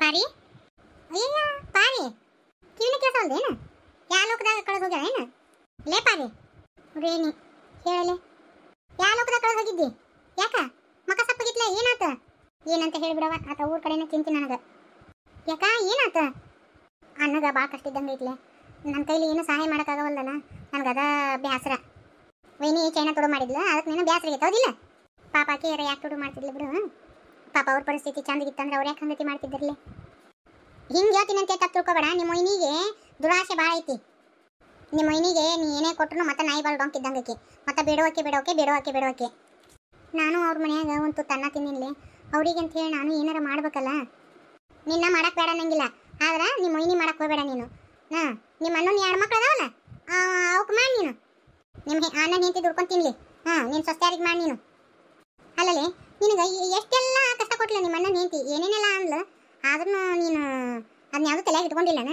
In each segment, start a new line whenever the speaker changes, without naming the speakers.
ಪಾರಿ ಅಯ್ಯಯ್ಯ ಪಾರಿ ಕಿವಿನ ಕೇಳ್ಸಲ್ದೇನು ಯಾ ಲೋಕದಾಗ ಕಳೆದು ಹೋಗ್ಯಾಳ ಏನು ಲೇ ಪಾರಿ ರೇಣಿ ಹೇಳಲೆ ಯಾ ಲೋಕದಾಗ ಕಳೆದು ಹೋಗಿದ್ದಿ ಯಾಕ ಮಕ ಸಪ್ಪಗಿತ್ಲ ಏನಾತ ಏನಂತ ಹೇಳ್ಬಿಡವ ಆತ ಊರ್ ಕಡೆನ ಚಿಂತೆ ನನಗ ಯಾಕ ಏನಾತ ಅನ್ನಗ ಭಾಳ ಕಷ್ಟ ಇದ್ದಂಗೆ ಐತ್ಲೆ ನನ್ನ ಕೈಲಿ ಏನು ಸಹಾಯ ಮಾಡೋಕ್ಕಾಗವಲ್ಲನ ನನಗದ ಬ್ಯಾಸರ ವೈನಿ ಚೈನಾ ತುಡು ಮಾಡಿದ್ಲ ಅದಕ್ಕೆ ನೀನು ಬ್ಯಾಸರ ಆಗೈತೆ ಹೌದಿಲ್ಲ ಪಾಪ ಆಕೆಯರ ಯಾಕೆ ತುಡು ಮಾಡ್ತಿದ್ಲು ಬಿಡು ಪಾಪ ಅವ್ರ ಪರಿಸ್ಥಿತಿ ಚಂದಗಿತ್ತಂದ್ರೆ ಅವ್ರು ಯಾಕೆ ಹಂಗತಿ ಮಾಡ್ತಿದ್ದಿರ್ಲಿ ಹಿಂಗೆ ಹೇಳ್ತೀನಂತೆ ತಪ್ಪು ತಿಳ್ಕೊಬೇಡ ನಿಮ್ಮ ಮೊಯ್ನಿಗೆ ದುರಾಸೆ ಭಾಳ ಐತಿ ನಿಮ್ಮ ಮೊಯ್ನಿಗೆ ನೀ ಏನೇ ಕೊಟ್ಟರು ಮತ್ತೆ ನಾಯಿ ಬಾಲ್ ಡೊಂಕ್ ಇದ್ದಂಗಕ್ಕೆ ಮತ್ತೆ ಬೇಡೋಕೆ ಬೇಡೋಕೆ ಬೇಡೋಕೆ ಬೇಡೋಕೆ ನಾನು ಅವ್ರ ಮನ್ಯಾಗ ಒಂದು ತುತ್ತು ಅನ್ನ ತಿನ್ನಿಲ್ಲ ಅವ್ರಿಗೆ ಅಂತ ಹೇಳಿ ನಾನು ಏನಾರ ಮಾಡ್ಬೇಕಲ್ಲ ನಿನ್ನ ಮಾಡಕ್ ಬೇಡ ಅನ್ನಂಗಿಲ್ಲ ಆದ್ರೆ ನಿಮ್ಮ ಮೊಯ್ನಿ ಮಾಡಕ್ ಹೋಗ್ಬೇಡ ನೀನು ಹಾ ನಿಮ್ಮ ಅಣ್ಣನ ಎರಡು ಮಕ್ಳು ಅದಾವಲ್ಲ ಅವಕ್ಕೆ ಮಾಡಿ ನೀನು ನಿಮ್ಮ ಅಣ್ಣನ ಹೆಂಡತಿ ದುಡ್ಕೊಂಡು ತಿನ್ಲಿ ಹಾ ನೀನು ಸ್ವಸ್ತ್ಯಾರಿಗೆ ಮಾಡಿ ನೀನು ಅಲ್ಲಲ್ಲಿ ನಿನಗೆ ಎಷ್ಟೆಲ್ಲ ಕಷ್ಟ ಕೊಟ್ಲ ನಿಮ್ಮ ಅಣ್ಣನ ಹೆಂಡತಿ ಏನೇನೆಲ್ಲ ಅಂದ್ಲು ಆದ್ರೂ ನೀನು ಅದನ್ನ ಯಾವುದು ತಲೆಯಾಗಿ ಇಟ್ಕೊಂಡಿಲ್ಲನ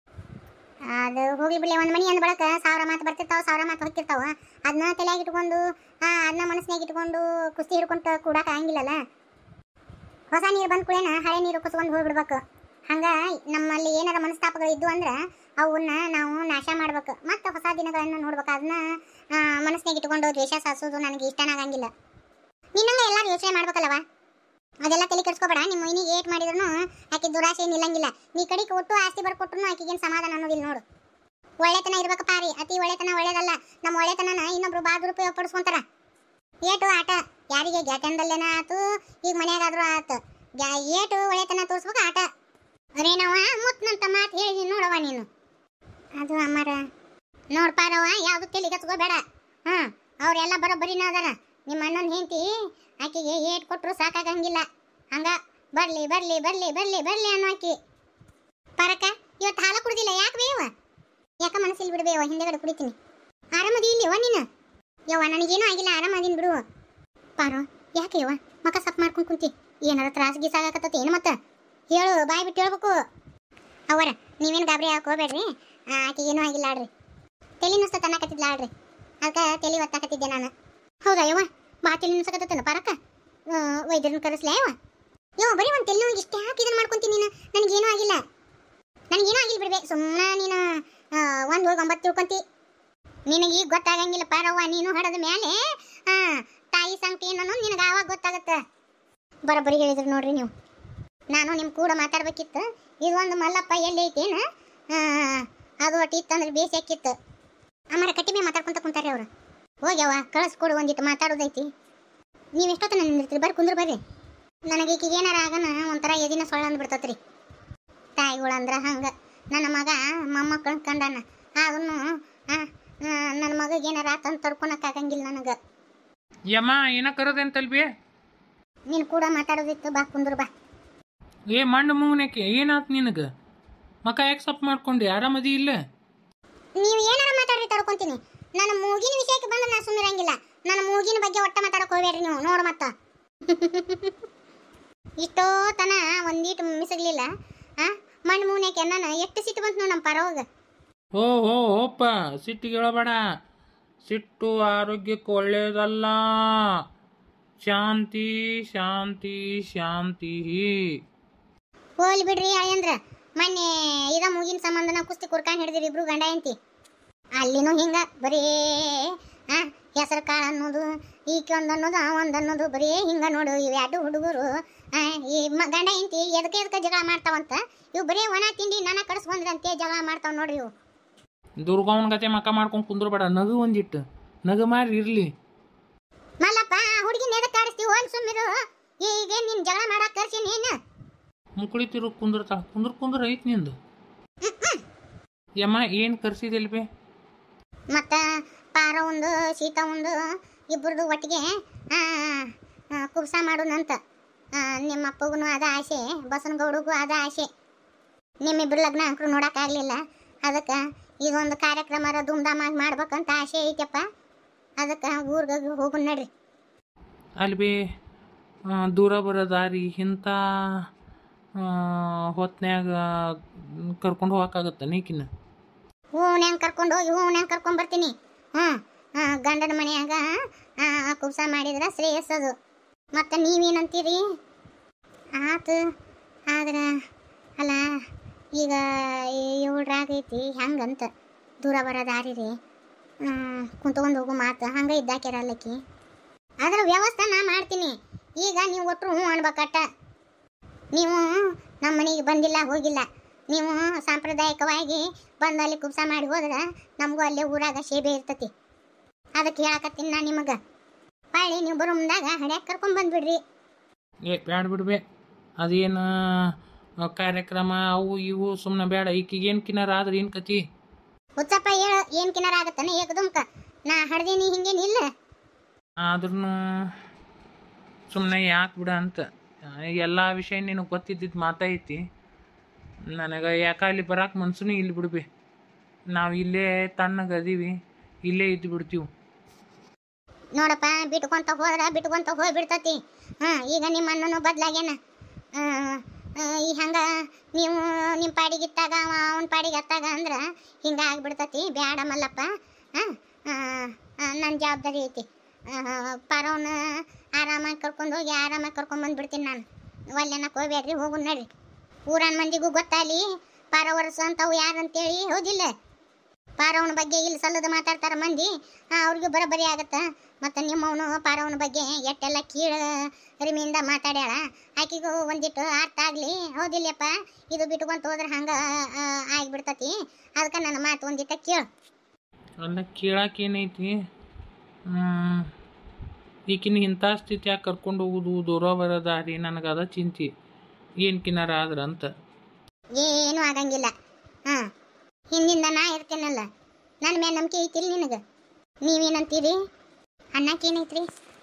ಅದು ಹೋಗ್ಲಿ ಬಿಡ್ಲಿ ಒಂದು ಮನಿ ಅಂದ ಬಳಕ ಸಾವಿರ ಮಾತು ಬರ್ತಿರ್ತಾವ ಸಾವಿರ ಮಾತು ಹೋಗ್ತಿರ್ತಾವ ಅದನ್ನ ತಲೆಯಾಗಿ ಇಟ್ಕೊಂಡು ಆ ಅದನ್ನ ಮನಸ್ಸಿನಾಗ ಇಟ್ಕೊಂಡು ಕುಸ್ತಿ ಹಿಡ್ಕೊಂಡು ಕೂಡಕ್ಕೆ ಆಗಂಗಿಲ್ಲಲ್ಲ ಹೊಸ ನೀರು ಬಂದ ಕೂಡೇನ ಹಳೆ ನೀರು ಕುಸ್ಕೊಂಡು ಹೋಗ್ಬಿಡ್ಬೇಕು ಹಂಗ ನಮ್ಮಲ್ಲಿ ಏನಾರ ಮನಸ್ತಾಪಗಳು ಇದ್ದು ಅಂದ್ರೆ ಅವನ್ನ ನಾವು ನಾಶ ಮಾಡ್ಬೇಕು ಮತ್ತೆ ಹೊಸ ದಿನಗಳನ್ನು ನೋಡ್ಬೇಕು ಅದನ್ನ ಮನಸ್ಸಿನಾಗ ಇಟ್ಕೊಂಡು ದ್ವೇಷ ಸಾಧಿಸೋದು ನನಗೆ ಇಷ್ಟನಾಗಂಗಿಲ್ಲ ನಿನ್ನಂಗ ಎಲ್ಲಾರು ಯೋಚನೆ ಮಾಡ್ಬೇಕಲ್ಲವ ಅದೆಲ್ಲ ತಲೆ ಕೆಡ್ಸ್ಕೊಬೇಡ ನಿಮ್ಮ ಮೊಯ್ನಿಗೆ ಏಟ್ ಮಾಡಿದ್ರು ಆಕೆ ದುರಾಸೆ ಏನ್ ನಿಲ್ಲಂಗಿಲ್ಲ ನೀ ಕಡೆಗೆ ಒಟ್ಟು ಆಸ್ತಿ ಬರ್ಕೊಟ್ರು ಆಕೆಗೇನು ಸಮಾಧಾನ ಅನ್ನೋದಿಲ್ಲ ನೋಡು ಒಳ್ಳೆತನ ಇರ್ಬೇಕು ಪಾರಿ ಅತಿ ಒಳ್ಳೆತನ ಒಳ್ಳೇದಲ್ಲ ನಮ್ಮ ಒಳ್ಳೆತನನ ಇನ್ನೊಬ್ರು ಬಾ ದುರುಪಯೋಗ ಪಡಿಸ್ಕೊಂತಾರ ಏಟು ಆಟ ಯಾರಿಗೆ ಗ್ಯಾಟಂದಲ್ಲೇನ ಆತು ಈಗ ಮನ್ಯಾಗಾದ್ರೂ ಆತು ಗ್ಯಾ- ಏಟು ಒಳ್ಳೆತನ ತೋರಿಸ್ಬೇಕು ಆಟ ಅರೇನವ ಮುತ್ನಂತ ಮಾತು ಹೇಳಿ ನೋಡವ ನೀನು ಅದು ಅಮ್ಮಾರ ನೋಡ್ಪಾರವ ಯಾವುದು ತಲೆ ಕಚ್ಕೋಬೇಡ ಹಾ ಅವ್ರೆಲ್ಲ ಬರೋಬ್ಬರಿನ ಅದಾರ ನಿಮ್ಮ ಅಣ್ಣನ ಹೆಂಡತಿ ಆಕೆಗೆ ಏಟ್ ಕೊಟ್ರು ಸಾಕಾಗಂಗಿಲ್ಲ ಹಂಗ ಬರ್ಲಿ ಬರ್ಲಿ ಬರ್ಲಿ ಬರ್ಲಿ ಬರ್ಲಿ ಅನ್ನೋ ಆಕಿ ಪರಕ ಇವತ್ತು ಹಾಲು ಕುಡ್ದಿಲ್ಲ ಯಾಕೆ ಬೇವ ಯಾಕ ಮನಸ್ಸಿಲ್ ಬಿಡ್ಬೇವ ಹಿಂದೆಗಡೆ ಕುಡಿತೀನಿ ಆರಾಮದಿ ಇಲ್ಲಿವ ನೀನು ಯವ್ವ ನನಗೇನೂ ಆಗಿಲ್ಲ ಆರಾಮದೀನಿ ಬಿಡು ಪಾರೋ ಯಾಕೆ ಯವ್ವ ಮಕ ಸಪ್ ಮಾಡ್ಕೊಂಡು ಕುಂತಿ ಏನಾರ ತ್ರಾಸ ಗೀಸ ಆಗಕತ್ತತಿ ಏನು ಮತ್ತೆ ಹೇಳು ಬಾಯ್ ಬಿಟ್ಟು ಹೇಳ್ಬೇಕು ಅವರ ನೀವೇನು ಗಾಬರಿ ಹಾಕೋಬೇಡ್ರಿ ಆಕೆಗೇನೂ ಆಗಿಲ್ಲ ಆಡ್ರಿ ತಲೆ ನುಸ್ತ ತನ್ನಕತ್ತಿದ್ಲ ಆಡ್ರಿ ಅದಕ್ಕೆ ತಲೆ ಒತ್ತಾಕತ್ತಿದ್ದೆ ನಾನು ಹೌದಾ ಯವ್ವ ಬಾ ತಲೆ ನುಸಕತ್ತನ ಪರಕ ವೈದ್ಯರನ್ನ ಕರೆಸ್ಲೇ ಯವ್ವ ಯವ್ವ ಬರೀ ಒಂದು ತಲೆ ನೋವಿಗೆ ಇಷ್ಟು ಯಾಕೆ ಇದನ್ನ ಮಾಡ್ಕೊಂತೀನಿ ನೀನು ನನಗೇನೂ ಆಗಿಲ್ಲ ನನಗೇನೂ ಆಗಿಲ್ಲ ಬಿಡ್ಬೇ ಸುಮ್ಮನೆ ನೀನು ಒಂದು ಹೋಗಿ ಒಂಬತ್ತು ತಿಳ್ಕೊಂತಿ ನಿನಗೆ ಈಗ ಗೊತ್ತಾಗಂಗಿಲ್ಲ ಪಾರವ್ವ ನೀನು ಹಡದ ಮೇಲೆ ಹಾ ತಾಯಿ ಸಂಕಟ ಏನು ಅನ್ನೋದು ನಿನಗೆ ಆವಾಗ ಗೊತ್ತಾಗತ್ತೆ ಬರೋಬ್ಬರಿ ಹೇಳಿದ್ರು ನೋಡ್ರಿ ನೀವು ನಾನು ನಿಮ್ಮ ಕೂಡ ಮಾತಾಡ್ಬೇಕಿತ್ತು ಇದು ಒಂದು ಮಲ್ಲಪ್ಪ ಎಲ್ಲಿ ಐತೇನ ಆ, ಅದು ಒಟ್ಟು ಇತ್ತಂದ್ರೆ ಬೇಸಿ ಹಾಕಿತ್ತು ಅಮ್ಮರ ಕಟ್ಟಿ ಮೇಲೆ ಮಾತಾಡ್ಕೊಂತ ಕುಂತಾರೆ ಅವರು ಹೋಗ್ಯವ ಕಳಿಸ್ಕೊಡು ಒಂದಿಟ್ಟು ಮಾತಾಡೋದೈತಿ ನೀವು ಎಷ್ಟೊತ್ತನ ನಿಂದಿರ್ತೀರಿ ಬರ್ರಿ ಕುಂದ್ರ ಬರ್ರಿ ನನಗೆ ಈಕಿಗೆ ಏನಾರ ಆಗನ ಒಂಥರ ಎದಿನ ಸೊಳ್ಳ ಅಂದ್ಬಿಡ್ತತ್ರಿ ತಾಯಿಗಳು ಅಂದ್ರೆ ಹಂಗೆ ನನ್ನ ಮಗ ಮೊಮ್ಮಕ್ಕಳನ್ನ ಕಂಡನ ಅದನ್ನು ನನ್ನ ಮಗಗೆ ಏನಾರ ಆತಂತ ತಡ್ಕೊಳಕ್ಕಾಗಂಗಿಲ್ಲ ನನಗೆ
ಯಮ್ಮ ಏನ ಕರದಂತಲ್ಬಿ
ನೀನು ಕೂಡ ಮಾತಾಡೋದಿತ್ತು ಬಾ ಕುಂದ್ರ ಬಾ
ಏ ಮಂಡ ಮೂನಕ್ಕೆ ಏನಾತ್ ನಿನಗ ಮಕ ಯಾಕೆ ಸಪ್ ಮಾಡ್ಕೊಂಡಿ ಆರಾಮದಿ ಇಲ್ಲ
ನೀವು ಏನಾರ ಮಾತಾಡ್ರಿ ತಡ್ಕೊಂತೀನಿ ನನ್ನ ಮೂಗಿನ ವಿಷಯಕ್ಕೆ ಬಂದ್ರೆ ನಾ ಸುಮ್ಮಿರಂಗಿಲ್ಲ ನನ್ನ ಮೂಗಿನ ಬಗ್ಗೆ ಒಟ್ಟ ಮಾತಾಡಕ್ ಹೋಗ್ಬೇಡ್ರಿ ನೀವು ನೋಡು ಮತ್ತ ಇಷ್ಟೋ ತನ ಒಂದೀಟು ಮಿಸಗ್ಲಿಲ್ಲ ಆ ಮಣ್ಣು ಮೂನ್ಯಾಕೆ ನಾನು ಎಷ್ಟು ಸಿಟ್ಟು ಬಂತು ನೋಡಿ ನಮ್ಮ ಪರವಾಗ
ಹೋ ಹೋ ಹೋಪ್ಪ ಸಿಟ್ಟಿಗೆ ಹೇಳಬೇಡ ಸಿಟ್ಟು ಆರೋಗ್ಯಕ್ಕೆ ಒಳ್ಳೆಯದಲ್ಲ ಶಾಂತಿ ಶಾಂತಿ ಶಾಂತಿ
ಹೋಗ್ಲಿ ಬಿಡ್ರಿ ಅಯ್ಯಂದ್ರ ಮೊನ್ನೆ ಇದ ಮೂಗಿನ ಸಂಬಂಧನ ಕುಸ್ತಿ ಕುರ್ಕಾನ್ ಹಿಡಿದಿರಿ ಇಬ್ರು ಗಂಡ ಹೆಂಡತಿ ಅಲ್ಲಿನೂ ಹಿಂಗ ಬರೀ ಆ ಹೆಸರು ಕಾಳು ಅನ್ನೋದು ಈಕೆ ಒಂದು ಅನ್ನೋದು ಆ ಒಂದು ಅನ್ನೋದು ಬರೀ ಹಿಂಗ ನೋಡು ಇವು ಎರಡು ಹುಡುಗರು ಆ, ಈ ಮ- ಗಂಡ ಹೆಂಡತಿ ಎದಕ್ಕೆ ಎದಕ್ಕೆ ಜಗಳ ಮಾಡ್ತಾವಂತ ಇವು ಬರೀ ಒಣ ತಿಂಡಿ ನಾನ ಕಡಿಸ್ಕೊಂಡ್ರಂತೆ ಜಗಳ ಮಾಡ್ತಾವ ನೋಡ್ರಿ ಇವು
ದುರ್ಗವನ ಗತೆ ಮಕ ಮಾಡ್ಕೊಂಡು ಕುಂದ್ರಬೇಡ ನಗು ಒಂದಿಟ್ಟು ನಗು ಮಾರಿ ಇರ್ಲಿ
ಮಲ್ಲಪ್ಪ ಹುಡುಗಿನ ಎದಕ್ಕೆ ಕಾಡಿಸ್ತೀವಿ ಒಂದು ಸುಮ್ಮಿರು ಈಗ ನಿನ್ ಜಗಳ ಮಾಡಕ್ ಕರ್ಸೀನಿ ಏನು
ಮುಕುಳಿ ತಿರು ಕುಂದ್ರತಾಳ ಕುಂದ್ರ ಕುಂದ್ರ ಐತ್ ನಿಂದು ಯಮ್ಮ ಏನು ಕರ್ಸಿದಿಲ್ ಬೇ
ಮತ್ತ ಪಾರ ಒಂದು ಶೀತ ಒಂದು ಇಬ್ಬರದು ಒಟ್ಟಿಗೆ ಆ, ಆ, ಕುಬ್ಸ ಮಾಡೋಣಂತ ಆ, ನಿಮ್ಮ ಅಪ್ಪಗೂ ಅದ ಆಸೆ ಬಸನಗೌಡಗೂ ಅದ ಆಸೆ ನಿಮ್ಮಿಬ್ರು ಲಗ್ನ ಅಂಕರು ನೋಡೋಕ್ಕಾಗಲಿಲ್ಲ ಅದಕ್ಕೆ ಇದೊಂದು ಕಾರ್ಯಕ್ರಮ ಧೂಮ್ಧಾಮಾಗಿ ಮಾಡ್ಬೇಕಂತ ಆಸೆ ಐತಪ್ಪ ಅದಕ್ಕೆ ಊರ್ಗೆ ಹೋಗು ನಡ್ರಿ
ಅಲ್ಲಿ ಬಿ ಆ, ದೂರ ಬರೋ ದಾರಿ ಇಂಥ ಹೊತ್ನ್ಯಾಗ ಕರ್ಕೊಂಡು ಹೋಗಕ್ಕಾಗತ್ತ ನೀಕಿನ
ಹೂನ್ಯಾಂಗ ಕರ್ಕೊಂಡು ಹೋಗಿ ಹೂನ್ಯಾಂಗ ಕರ್ಕೊಂಡು ಬರ್ತೀನಿ ಹ್ಞೂ ಗಂಡನ ಮನೆಯಾಗ ಆ, ಕುಬ್ಸ ಮಾಡಿದ್ರೆ ಶ್ರೇಯಸ್ಸದು ಮತ್ತು ನೀವೇನಂತೀರಿ ಆತು ಆದ್ರೆ ಅಲ್ಲ ಈಗ ಏಳ್ರಾಗೈತಿ ಹೆಂಗಂತ ದೂರ ಬರೋ ದಾರಿ ರೀ ಕುಂತ್ಕೊಂಡು ಹೋಗೋ ಮಾತು ಹಂಗೆ ಇದ್ದಾಕ್ಯಾರಲ್ಲಕ್ಕಿ ಅದ್ರ ವ್ಯವಸ್ಥೆ ನಾ ಮಾಡ್ತೀನಿ ಈಗ ನೀವು ಒಟ್ಟರು ಹ್ಞೂ ಅನ್ಬೇಕಟ್ಟ ನೀವು ನಮ್ಮ ಮನೆಗೆ ಬಂದಿಲ್ಲ ಹೋಗಿಲ್ಲ ನೀವು ಸಾಂಪ್ರದಾಯಿಕವಾಗಿ ಬಂದು ಅಲ್ಲಿ ಕುಬ್ಸ ಮಾಡಿ ಹೋದ್ರೆ ನಮಗೂ ಅಲ್ಲೇ ಊರಾಗ ಸೇಬೆ ಇರ್ತತಿ ಅದಕ್ಕೆ ಹೇಳಕತ್ತೀನಿ ನಾ ನಿಮಗೆ ಪಾಳಿ ನೀವು ಬರೋ ಮುಂದಾಗ ಹಡ್ಯಾಕ ಕರ್ಕೊಂಡ್ ಬಂದ್ಬಿಡ್ರಿ
ಏ ಬ್ಯಾಡ ಬಿಡ್ಬೇ ಅದೇನು ಆ, ಕಾರ್ಯಕ್ರಮ ಅವು ಇವು ಸುಮ್ಮನೆ ಬೇಡ ಈಕಿಗೆ ಏನು ಕಿನಾರ ಆದ್ರೆ ಏನು ಕತಿ
ಹುಚ್ಚಪ್ಪ ಹೇಳ ಏನ್ ಕಿನಾರ ಆಗತ್ತಾನೆ ಏಕದುಮ್ಕ ನಾ ಹಡ್ದೀನಿ ಹಿಂಗೇನಿಲ್ಲ
ಆದ್ರೂ ಸುಮ್ಮನೆ ಯಾಕೆ ಬಿಡ ಅಂತ ಎಲ್ಲ ವಿಷಯ ನಿನಗೆ ಗೊತ್ತಿದ್ದಿದ್ದು ಮಾತೈತಿ ನನಗೆ ಯಾಕೆ ಅಲ್ಲಿ ಬರಕ್ಕೆ ಮನ್ಸುನು ಇಲ್ಲಿ ಬಿಡ್ಬಿ ನಾವು ಇಲ್ಲೇ ತಣ್ಣಗೆ ಅದೀವಿ ಇಲ್ಲೇ ಇದ್ದು ಬಿಡ್ತೀವಿ
ನೋಡಪ್ಪ ಬಿಟ್ಕೊಂತ ಹೋದ್ರ ಬಿಟ್ಕೊಂತ ಹೋಗ್ಬಿಡ್ತತಿ ಹಾ ಈಗ ನಿಮ್ಮ ಅಣ್ಣನು ಬದ್ಲಾಗ್ಯಾನ ಆ, ಆ, ಈ ಹಂಗ ನೀವು ನಿಮ್ಮ ಪಾಡಿಗೆ ಇತ್ತಾಗ ಅವ ಅವನ ಪಾಡಿಗೆ ಹತ್ತಾಗ ಅಂದ್ರ ಹಿಂಗ ಆಗ್ಬಿಡ್ತತಿ ಬ್ಯಾಡ ಮಲ್ಲಪ್ಪ ನನ್ನ ಜವಾಬ್ದಾರಿ ಐತಿ ಪರವನ್ನ ಆರಾಮಾಗಿ ಕರ್ಕೊಂಡು ಹೋಗಿ ಆರಾಮಾಗಿ ಕರ್ಕೊಂಡ್ ಬಂದ್ಬಿಡ್ತೀನಿ ನಾನು ಒಲ್ಲೆನಕ್ಕೆ ಹೋಗ್ಬೇಡ್ರಿ ಹೋಗು ನಡ್ರಿ ಊರನ್ ಮಂದಿಗೂ ಗೊತ್ತಾಲಿ ಪಾರ ವರ್ಷ ಅಂತವು ಯಾರಂತೇಳಿ ಹೌದಿಲ್ಲ ಪಾರವನ ಬಗ್ಗೆ ಇಲ್ಲಿ ಸಲ್ಲದ ಮಾತಾಡ್ತಾರ ಮಂದಿ ಆ, ಅವ್ರಿಗೂ ಬರೋಬ್ಬರಿ ಆಗತ್ತ ಮತ್ತು ನಿಮ್ಮವನು ಪಾರವನ ಬಗ್ಗೆ ಎಟ್ಟೆಲ್ಲ ಕೀಳ ರಿಮಿಯಿಂದ ಮಾತಾಡ್ಯಾಳ ಆಕಿಗೂ ಒಂದಿಟ್ಟು ಅರ್ಥ ಆಗ್ಲಿ ಹೌದಿಲ್ಲಪ್ಪ ಇದು ಬಿಟ್ಕೊಂತ ಹೋದ್ರೆ ಹಂಗ ಆ, ಆಗ್ಬಿಡ್ತತಿ ಅದಕ್ಕೆ ನನ್ನ ಮಾತು ಒಂದಿಟ್ಟ ಕೇಳು
ಅಲ್ಲ ಕೇಳಕ್ಕೆ ಏನೈತಿ ಈಕಿನ ಇಂಥ ಸ್ಥಿತಿಯಾಗ ಕರ್ಕೊಂಡು ಹೋಗುದು ದೂರ ಬರೋ ದಾರಿ ನನಗೆ ಅದ ಚಿಂತೆ ಏನು ಕಿನಾರ ಆದ್ರ ಅಂತ
ಏನೂ ಆಗಂಗಿಲ್ಲ ಹಾಂ ಹಿಂದಿಂದ ನಾ ಇರ್ತೇನಲ್ಲ ನನ್ನ ಮೇಲೆ ನಂಬಿಕೆ ಐತಿಲ್ಲ ನಿನಗೆ ನೀವೇನಂತೀರಿ ಅನ್ನಕ್ಕೇನೈತ್ರಿ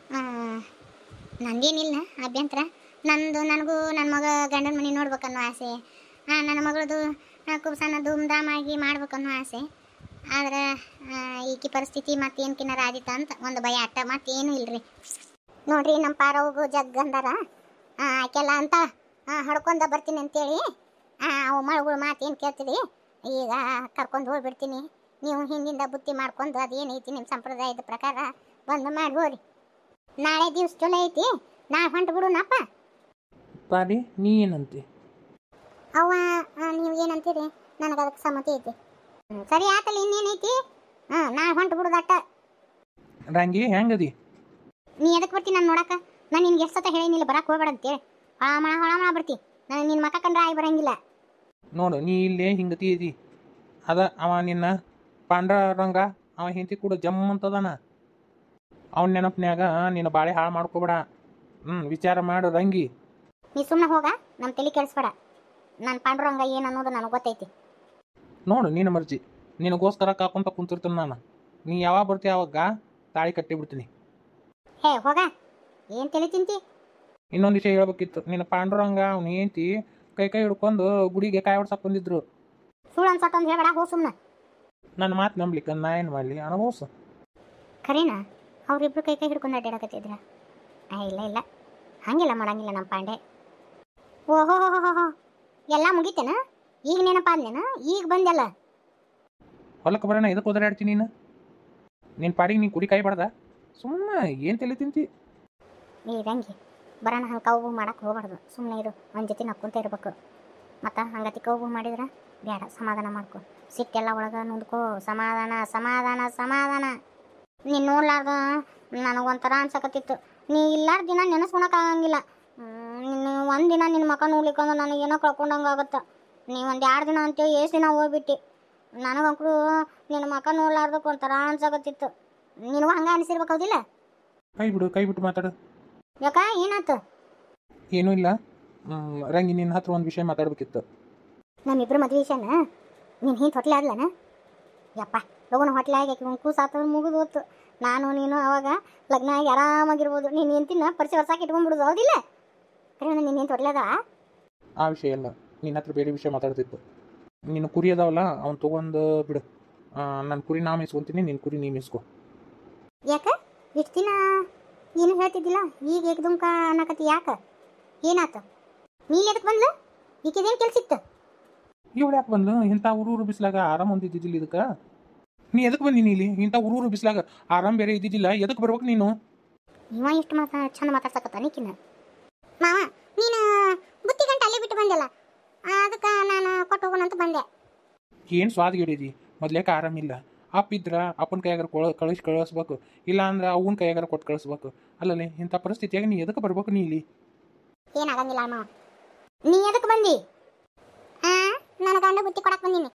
ನಂದೇನಿಲ್ಲ ಅಭ್ಯಂತರ ನಂದು ನನಗೂ ನನ್ನ ಮಗ ಗಂಡನ ಮನೆ ನೋಡ್ಬೇಕನ್ನೋ ಆಸೆ ಆ, ನನ್ನ ಮಗಳದು ಕುಬ್ಸನ ಧೂಮ್ ಧಾಮ್ ಆಗಿ ಮಾಡ್ಬೇಕನ್ನೋ ಆಸೆ ಆದ್ರೆ ಆ, ಈಕಿ ಪರಿಸ್ಥಿತಿ ಮತ್ತೇನು ಕಿನ್ನಾರ ಆದಿತ್ತ ಅಂತ ಒಂದು ಭಯ ಅಟ್ಟ ಮತ್ತೇನು ಇಲ್ರಿ ನೋಡ್ರಿ ನಮ್ಮ ಪಾರವ್ಗೂ ಜಗ್ ಅಂದಾರ ಆ, ಆಕೆಲ್ಲ ಅಂತ ಹಡ್ಕೊಂಡ ಬರ್ತೀನಿ ಅಂತೇಳಿ ಆ, ಅವು ಮಳುಗಳು ಮಾತೇನು ಕೇಳ್ತೀರಿ ಈಗ ಕರ್ಕೊಂಡು ಹೋಗ್ಬಿಡ್ತೀನಿ ನೀವು ಹಿಂದಿಂದ ಬುತ್ತಿ ಮಾಡ್ಕೊಂಡು ಅದೇನೈತಿ ನಿಮ್ಮ ಸಂಪ್ರದಾಯದ ಪ್ರಕಾರ ಬಂದು ಮಾಡಿ ಹೋರಿ ನಾಳೆ ದಿವ್ಸ ಚಲೋ ಐತಿ ನಾಳೆ ಹೊಂಟು ಬಿಡುನಪ್ಪ
ಪಾರಿ ನೀ ಏನಂತಿ
ಅವ್ವ ಆ, ನೀವು ಏನಂತೀರಿ ನನಗೆ ಅದಕ್ಕೆ ಸಮ್ಮತಿ ಐತಿ ಹ್ಮ್, ಸರಿ ಆತಲ್ಲ ಇನ್ನೇನೈತಿ ಹಾಂ ನಾಳೆ ಹೊಂಟು ಬಿಡುದಟ್ಟ
ರಂಗಿ ಹೆಂಗದಿ
ನೀ ಎದಕ್ಕೆ ಬರ್ತೀನಿ ನಾನು ನೋಡಕ್ಕ ನಾನು ನಿನ್ಗೆ ಎಷ್ಟು ಸತ ಹೇಳಿನಿಲ್ಲ ಬರಕ್ಕೆ ಹೋಗ್ಬೇಡ ಅಂತೇಳಿ ಹೊಳಮಳ ಹೊಳಮಳ ಬರ್ತಿ ನಾನು ನಿನ್ನ ಮಕ್ಕ ಕಂಡ್ರೆ ಆಗಿ ಬರಂಗಿಲ್ಲ
ನೋಡು ನೀ ಇಲ್ಲೇ ಹಿಂಗತಿ ಇದಿ ಅದ ಅವ ನಿನ್ನ ಪಾಂಡರಂಗ ಅವ ಹೆಂಡತಿ ಕೂಡ ಜಮ್ ಅಂತದಾನ ಅವನ ನೆನಪಿನ್ಯಾಗ ನಿನ್ನ ಬಾಳೆ ಹಾಳು ಮಾಡ್ಕೋಬೇಡ ಹ್ಞೂ ವಿಚಾರ ಮಾಡು ರಂಗಿ
ನೀ ಸುಮ್ಮನೆ ಹೋಗ ನಮ್ಮ ತಲೆ ಕೆಡಿಸ್ಬೇಡ ನಾನು ಪಾಂಡುರಂಗ ಏನು ಅನ್ನೋದು ನನಗೆ ಗೊತ್ತೈತಿ
ನೋಡು ನಿನ್ನ ಮರ್ಜಿ ನಿನಗೋಸ್ಕರ ಕಾಕೊಂತ ಕುಂತಿರ್ತೀನಿ ನಾನು ನೀ ಯಾವಾಗ ಬರ್ತೀಯ ಅವಾಗ ತಾಳಿ ಕಟ್ಟಿಬಿಡ್ತೀನಿ
ಹೇ ಹೋಗ ಏನು ತಲೆ ತಿಂತಿ
ಇನ್ನೊಂದು ವಿಷಯ ಹೇಳ್ಬೇಕಿತ್ತು ನಿನ್ನ ಪಾಂಡುರಂಗ ಅವ್ನು ಹೆಂಡತಿ ಕೈ ಕೈ ಹಿಡ್ಕೊಂಡು ಗುಡಿಗೆ ಕಾಯಿ ಹೊಡ್ಸಕ್ಕೆ ಬಂದಿದ್ರು
ಸುಳ್ಳು ಅನ್ಸತ್ತ ಒಂದು ಹೇಳ್ಬೇಡ ಹೋ ಸುಮ್ಮನೆ
ನನ್ನ ಮಾತು ನಂಬ್ಲಿಕ್ಕೆ ನಾ ಏನು ಮಾಡಲಿ ಅನುಭವಿಸು
ಖರೇನಾ ಅವ್ರಿಬ್ರು ಕೈ ಕೈ ಹಿಡ್ಕೊಂಡು ಅಡ್ಡಾಡಕತ್ತಿದ್ರ ಆ ಇಲ್ಲ ಇಲ್ಲ ಹಂಗೆಲ್ಲ ಮಾಡಂಗಿಲ್ಲ ನಮ್ಮ ಪಾಂಡೆ ಓಹೋ ಹೋ ಹೋ ಹೋ ಎಲ್ಲ ಮುಗಿತೇನ ಈಗ ನೆನಪ ಆದ್ನೇನ ಈಗ ಬಂದೆಲ್ಲ
ಹೊಲಕ್ಕೆ ಬರೋಣ ಇದಕ್ಕೆ ಒದರಾಡ್ತೀನಿ ನೀನು ನಿನ್ನ ಪಾಡಿಗೆ ನೀನು ಕುಡಿ ಕಾಯಿ ಬಡ್ದ ಸುಮ್ಮನೆ ಏನು ತಲೆ ತಿಂತಿ
ಏ ರಂಗಿ ಬರೋಣ ಹಂಗೆ ಕೌಬು ಮಾಡಕ್ಕೆ ಹೋಗ್ಬಾರ್ದು ಸುಮ್ಮನೆ ಇರು ಅವನ ಜೊತೆ ನಕ್ಕೊಂತ ಇರ್ಬೇಕು ಮತ್ತು ಹಂಗತಿ ಕೌಬು ಮಾಡಿದ್ರೆ ಬೇಡ ಸಮಾಧಾನ ಮಾಡ್ಕೊ ಸಿಟ್ಟೆಲ್ಲ ಒಳಗೆ ನುಂದ್ಕೋ ಸಮಾಧಾನ ಸಮಾಧಾನ ಸಮಾಧಾನ ನೀನು ನೋಡ್ಲಾರ್ದ ನನಗೊಂಥರ ಅನ್ಸಕತ್ತಿತ್ತು ನೀ ಇಲ್ಲಾರ ದಿನ ನೆನೆಸ್ಕೊಳಕ್ಕಾಗಂಗಿಲ್ಲ ನೀನು ಒಂದು ದಿನ ನಿನ್ನ ಮಕ್ಕ ನೋಡ್ಲಿಕ್ಕಂದ್ರೆ ನನಗೇನೋ ಕಳ್ಕೊಂಡಂಗೆ ಆಗುತ್ತೆ ನೀ ಒಂದು ಎರಡು ದಿನ ಅಂತೇಳಿ ಎಷ್ಟು ದಿನ ಹೋಗ್ಬಿಟ್ಟು ನನಗಂಕರು ನಿನ್ನ ಮಕ್ಕ ನೋಡ್ಲಾರ್ದಕ್ಕೆ ಒಂಥರ ಅನ್ಸಕತ್ತಿತ್ತು ನಿನಗೂ ಹಂಗೆ ಅನಿಸಿರ್ಬೇಕು ಹೌದಿಲ್ಲ
ಕೈ ಬಿಡು ಕೈ ಬಿಟ್ಟು ಮಾತಾಡು
ಯಾಕ ಏನಾಯ್ತು
ಏನೂ ಇಲ್ಲ ಹ್ಮ್, ರಂಗಿ ನಿನ್ನ ಹತ್ರ ಒಂದು ವಿಷಯ ಮಾತಾಡ್ಬೇಕಿತ್ತು
ನಮ್ಮಿಬ್ರು ಮದ್ವೆ ವಿಷಯನ ನೀನು ಹಿಂದೆ ಹೊಟ್ಲೆ ಆದ್ಲನ ಯಪ್ಪ ಲಗುನ ಹೊಟ್ಲೆ ಆಗಿ ಆಕಿ ಕೂಸಾತ ಮುಗಿದು ಹೊತ್ತು ನಾನು ನೀನು ಅವಾಗ ಲಗ್ನ ಆಗಿ ಆರಾಮಾಗಿರ್ಬೋದು ನೀನು ಹೆಂತಿನ ಪರಿಚಯ ವರ್ಷಕ್ಕೆ ಇಟ್ಕೊಂಡ್ಬಿಡುದು ಹೌದಿಲ್ಲ ಕರೆ ನೀನು ಹಿಂದೆ ಹೊಟ್ಲೆ ಅದ
ಆ ವಿಷಯ ಇಲ್ಲ ನಿನ್ನ ಹತ್ರ ಬೇರೆ ವಿಷಯ ಮಾತಾಡ್ತಿತ್ತು ನಿನ್ನ ಕುರಿ ಅದಾವಲ್ಲ ಅವ್ನು ತೊಗೊಂಡು ಬಿಡು ನನ್ನ ಕುರಿ ನಾ ಮೇಯಿಸ್ಕೊಂತೀನಿ ನಿನ್ನ ಕುರಿ ನೀ ಮೇಯಿಸ್ಕೊ
ಯಾಕ ಇಷ್ಟು ದಿನ ಏನು ಹೇಳ್ತಿದ್ದಿಲ್ಲ ಈಗ ಏಕದುಮ್ಕ ಅನ್ನಕತ್ತಿ ಯಾಕ ಏನಾತ ನೀನು ಎದಕ್ಕೆ ಬಂದ್ಲ ಈಕೆದೇನು ಕೆಲ್ಸಿತ್ತು
ಇವಳು ಯಾಕೆ ಬಂದು ಇಂಥ ಊರೂರು ಬಿಸ್ಲಾಗ ಆರಾಮ್ ಹೊಂದಿದ್ದಿದ್ದಿಲ್ಲ ಇದಕ್ಕೆ ನೀ ಎದಕ್ಕೆ ಬಂದೀನಿ ಇಲ್ಲಿ ಇಂಥ ಊರೂರು ಬಿಸ್ಲಾಗ ಆರಾಮ್ ಬೇರೆ ಇದ್ದಿದ್ದಿಲ್ಲ ಎದಕ್ಕೆ ಬರ್ಬೇಕು ನೀನು
ಇವ ಎಷ್ಟು ಮಾತಾ ಚಂದ ಮಾತಾಡ್ಸಕತ್ತ ನಿಕ್ಕಿನ ಮಾವ ನೀನು ಬುತ್ತಿ ಗಂಟೆ ಅಲ್ಲೇ ಬಿಟ್ಟು ಬಂದಲ್ಲ ಅದಕ್ಕೆ ನಾನು ಕೊಟ್ಟು ಹೋಗೋಣಂತ ಬಂದೆ
ಏನು ಸ್ವಾದ ಗಿಡಿದಿ ಮೊದ್ಲೇಕ ಆರಾಮಿಲ್ಲ ಅಪ್ಪ ಇದ್ರ ಅಪ್ಪನ ಕೈಯಾಗಾರ ಕೊಳ ಕಳಿಸಿ ಕಳಿಸ್ಬೇಕು ಇಲ್ಲ ಅಂದ್ರೆ ಅವನ ಕೈಯಾಗಾರ ಕೊಟ್ಟು ಕಳಿಸ್ಬೇಕು ಅಲ್ಲಲ್ಲಿ ಇಂಥ ಪರಿಸ್ಥಿತಿಯಾಗ ನೀ ಎದಕ್ಕೆ ಬರ್ಬೇಕು ನೀ ಇಲ್ಲಿ
ಏನಾಗಂಗಿಲ್ಲ ಅಮ್ಮ ನೀ ಎದಕ್ಕೆ ಬಂದಿ ಆ ನನ್ನ ಗಂಡ ಬುತ್ತಿ ಕೊಡಕ್ ಬಂದೀನಿ